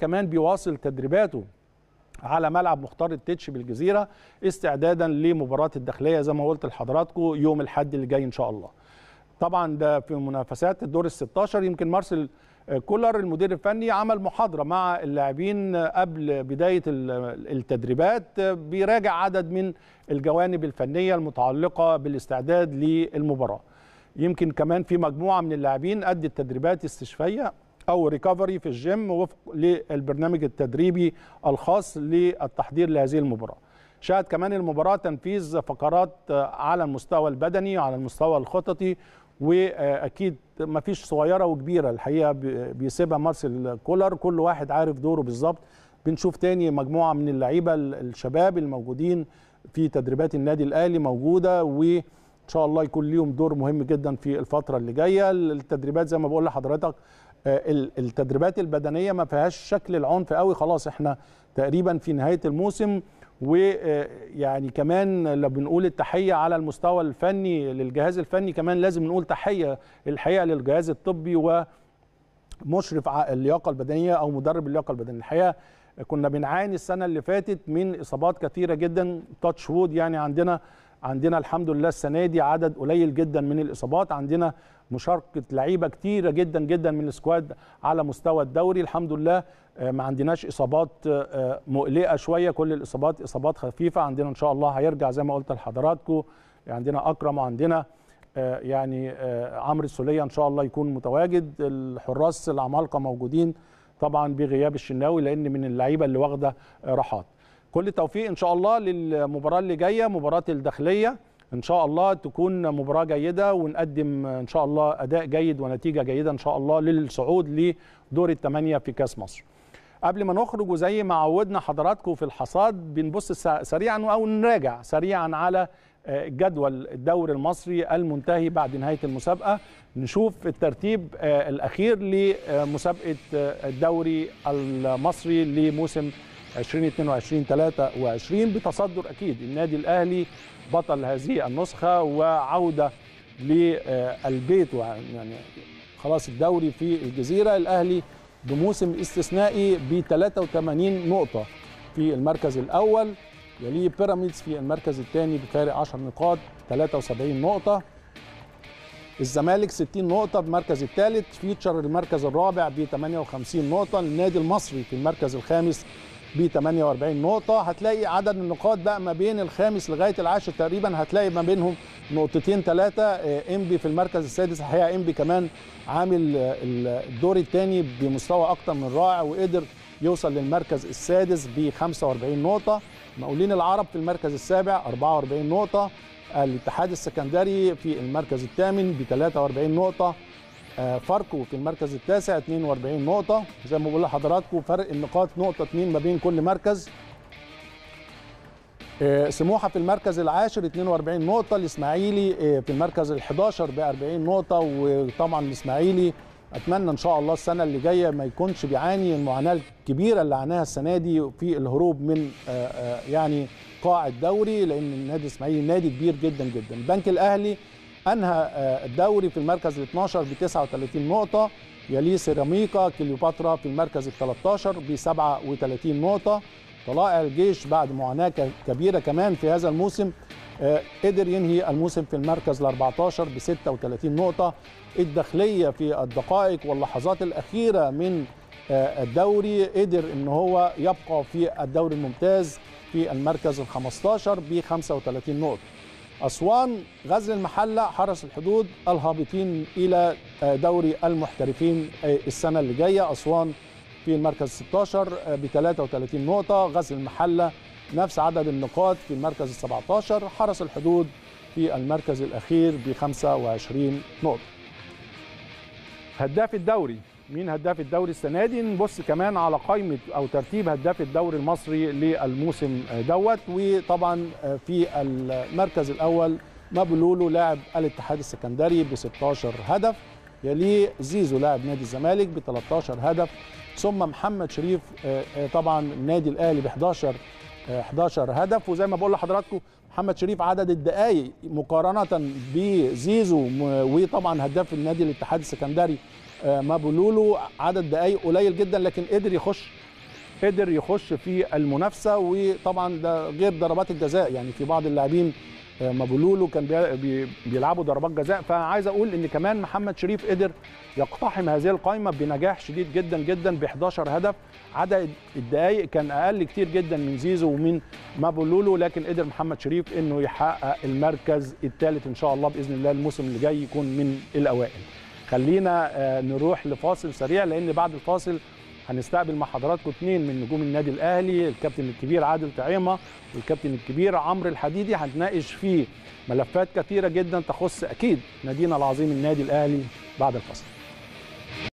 كمان بيواصل تدريباته على ملعب مختار التتش بالجزيره استعدادا لمباراه الداخليه زي ما قلت لحضراتكم يوم الاحد اللي جاي ان شاء الله. طبعا ده في منافسات الدور ال 16 يمكن مارسيل كولر المدير الفني عمل محاضره مع اللاعبين قبل بدايه التدريبات بيراجع عدد من الجوانب الفنيه المتعلقه بالاستعداد للمباراه. يمكن كمان في مجموعه من اللاعبين ادت تدريبات استشفائيه او ريكفري في الجيم وفق للبرنامج التدريبي الخاص للتحضير لهذه المباراه. شهد كمان المباراه تنفيذ فقرات على المستوى البدني وعلى المستوى الخططي واكيد ما فيش صغيره وكبيره الحقيقه بيسيبها مارسيل كولر كل واحد عارف دوره بالظبط بنشوف تاني مجموعه من اللعيبه الشباب الموجودين في تدريبات النادي الاهلي موجوده وان شاء الله يكون ليهم دور مهم جدا في الفتره اللي جايه التدريبات زي ما بقول لحضرتك التدريبات البدنيه ما فيهاش شكل العنف قوي خلاص احنا تقريبا في نهايه الموسم ويعني كمان لو بنقول التحيه على المستوى الفني للجهاز الفني كمان لازم نقول تحيه الحقيقه للجهاز الطبي ومشرف اللياقه البدنيه او مدرب اللياقه البدنيه الحقيقه كنا بنعاني السنه اللي فاتت من اصابات كثيره جدا تاتش وود يعني عندنا عندنا الحمد لله السنه دي عدد قليل جدا من الاصابات عندنا مشاركه لعيبه كتيره جدا جدا من السكواد على مستوى الدوري الحمد لله ما عندناش اصابات مقلقه شويه كل الاصابات اصابات خفيفه عندنا ان شاء الله هيرجع زي ما قلت لحضراتكم عندنا اكرم وعندنا يعني عمرو السوليه ان شاء الله يكون متواجد الحراس العمالقه موجودين طبعا بغياب الشناوي لان من اللعيبه اللي واخده راحات كل التوفيق ان شاء الله للمباراه اللي جايه مباراه الداخليه ان شاء الله تكون مباراه جيده ونقدم ان شاء الله اداء جيد ونتيجه جيده ان شاء الله للصعود لدور الثمانيه في كاس مصر قبل ما نخرج وزي ما عودنا حضراتكم في الحصاد بنبص سريعا او نراجع سريعا على جدول الدوري المصري المنتهي بعد نهايه المسابقه نشوف الترتيب الاخير لمسابقه الدوري المصري لموسم 2022 23 بتصدر اكيد النادي الاهلي بطل هذه النسخه وعوده للبيت يعني خلاص الدوري في الجزيره الاهلي بموسم استثنائي ب 83 نقطه في المركز الاول يليه بيراميدز في المركز الثاني بفارق 10 نقاط 73 نقطه الزمالك 60 نقطه بالمركز الثالث فيتشر المركز الرابع ب 58 نقطه النادي المصري في المركز الخامس ب 48 نقطة هتلاقي عدد النقاط بقى ما بين الخامس لغاية العاشر تقريبا هتلاقي ما بينهم نقطتين ثلاثة انبي في المركز السادس الحقيقة انبي كمان عامل الدور الثاني بمستوى أكتر من رائع وقدر يوصل للمركز السادس ب 45 نقطة مقاولين العرب في المركز السابع 44 نقطة الاتحاد السكندري في المركز الثامن ب 43 نقطة فاركو في المركز التاسع 42 نقطة زي ما بقول لحضراتكم فرق النقاط نقطة اتنين ما بين كل مركز سموحة في المركز العاشر 42 نقطة الإسماعيلي في المركز ال 11 ب 40 نقطة وطبعا الإسماعيلي أتمنى إن شاء الله السنة اللي جاية ما يكونش بيعاني المعاناة الكبيرة اللي عاناها السنة دي في الهروب من يعني قاع الدوري لأن النادي الإسماعيلي نادي كبير جدا جدا البنك الأهلي انهى الدوري في المركز ال 12 ب 39 نقطه يليه سيراميكا كليوباترا في المركز ال 13 ب 37 نقطه طلائع الجيش بعد معاناه كبيره كمان في هذا الموسم قدر ينهي الموسم في المركز ال 14 ب 36 نقطه الداخليه في الدقائق واللحظات الاخيره من الدوري قدر ان هو يبقى في الدوري الممتاز في المركز ال 15 ب 35 نقطه أسوان غزل المحلة حرس الحدود الهابطين إلى دوري المحترفين السنة اللي جاية أسوان في المركز 16 ب 33 نقطة غزل المحلة نفس عدد النقاط في المركز ال 17 حرس الحدود في المركز الأخير ب 25 نقطة هداف الدوري مين هداف الدوري السنه دي نبص كمان على قائمه او ترتيب هداف الدوري المصري للموسم دوت وطبعا في المركز الاول مابولولو لاعب الاتحاد السكندري ب 16 هدف يليه زيزو لاعب نادي الزمالك ب 13 هدف ثم محمد شريف طبعا النادي الاهلي ب 11 11 هدف وزي ما بقول لحضراتكم محمد شريف عدد الدقائق مقارنه بزيزو وطبعا هداف النادي الاتحاد السكندري مابولولو عدد دقائق قليل جدا لكن قدر يخش قدر يخش في المنافسه وطبعا ده غير ضربات الجزاء يعني في بعض اللاعبين مابولولو كان بي- بي- بيلعبوا ضربات جزاء فعايز اقول ان كمان محمد شريف قدر يقتحم هذه القائمه بنجاح شديد جدا جدا ب 11 هدف عدد الدقائق كان اقل كتير جدا من زيزو ومن مابولولو لكن قدر محمد شريف انه يحقق المركز الثالث ان شاء الله باذن الله الموسم اللي جاي يكون من الاوائل خلينا آه، نروح لفاصل سريع لان بعد الفاصل هنستقبل مع حضراتكم اثنين من نجوم النادي الاهلي الكابتن الكبير عادل طعيمه والكابتن الكبير عمرو الحديدي هنتناقش في ملفات كثيره جدا تخص اكيد نادينا العظيم النادي الاهلي بعد الفاصل